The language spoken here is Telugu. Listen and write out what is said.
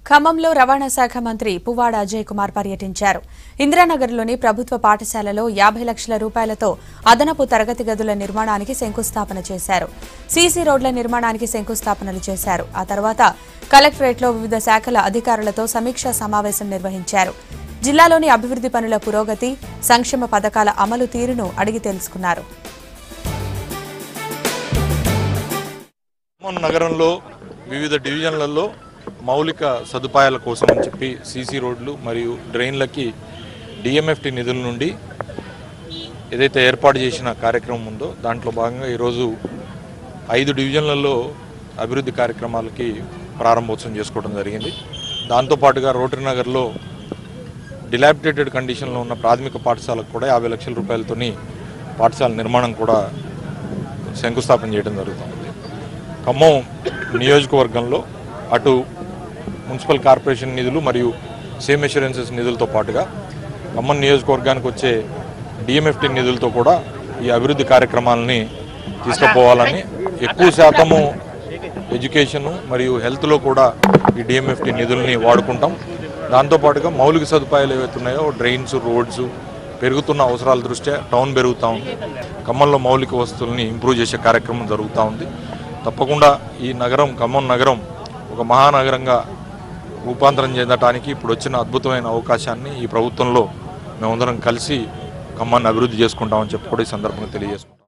ఖమ్మంలో రవాణా శాఖ మంత్రి పువ్వాడ అజయ్ కుమార్ పర్యటించారు ఇందిరానగర్లోని ప్రభుత్వ పాఠశాలలో యాభై లక్షల రూపాయలతో అదనపు తరగతి గదుల నిర్మాణానికి శంకుస్థాపన చేశారు సీసీ రోడ్ల నిర్మాణానికి శంకుస్థాపనలు చేశారు ఆ తర్వాత కలెక్టరేట్లో వివిధ శాఖల అధికారులతో సమీక్షా సమావేశం నిర్వహించారు జిల్లాలోని అభివృద్ధి పనుల పురోగతి సంక్షేమ పథకాల అమలు తీరును అడిగి తెలుసుకున్నారు ఖమ్మం నగరంలో వివిధ డివిజన్లలో మౌలిక సదుపాయాల కోసం అని చెప్పి సీసీ రోడ్లు మరియు డ్రైన్లకి డిఎంఎఫ్టి నిధుల నుండి ఏదైతే ఏర్పాటు చేసిన కార్యక్రమం ఉందో దాంట్లో భాగంగా ఈరోజు ఐదు డివిజన్లలో అభివృద్ధి కార్యక్రమాలకి ప్రారంభోత్సవం చేసుకోవడం జరిగింది దాంతోపాటుగా రోటరీ నగర్లో డిలాబిటేటెడ్ కండిషన్లో ఉన్న ప్రాథమిక పాఠశాలకు కూడా యాభై లక్షల రూపాయలతోని పాఠశాల నిర్మాణం కూడా శంకుస్థాపన చేయడం జరుగుతుంది ఖమ్మం నియోజకవర్గంలో అటు మున్సిపల్ కార్పొరేషన్ నిధులు మరియు సేమ్ అష్యూరెన్సెస్ నిధులతో పాటుగా ఖమ్మం నియోజకవర్గానికి వచ్చే డిఎంఎఫ్టి నిధులతో కూడా ఈ అభివృద్ధి కార్యక్రమాలని తీసుకుపోవాలని ఎక్కువ శాతము ఎడ్యుకేషన్ మరియు హెల్త్లో కూడా ఈ డిఎంఎఫ్టి నిధుల్ని వాడుకుంటాం దాంతోపాటుగా మౌలిక సదుపాయాలు ఏవైతే ఉన్నాయో డ్రైన్స్ రోడ్స్ పెరుగుతున్న అవసరాల దృష్ట్యా టౌన్ పెరుగుతూ ఉంది ఖమ్మంలో మౌలిక వస్తువుల్ని ఇంప్రూవ్ చేసే కార్యక్రమం జరుగుతూ ఉంది తప్పకుండా ఈ నగరం ఖమ్మం నగరం ఒక మహానగరంగా రూపాంతరం చెందడానికి ఇప్పుడు వచ్చిన అద్భుతమైన అవకాశాన్ని ఈ ప్రభుత్వంలో మేమందరం కలిసి ఖమ్మాన్ని అభివృద్ధి చేసుకుంటామని చెప్పి కూడా ఈ సందర్భంగా తెలియజేసుకుంటాం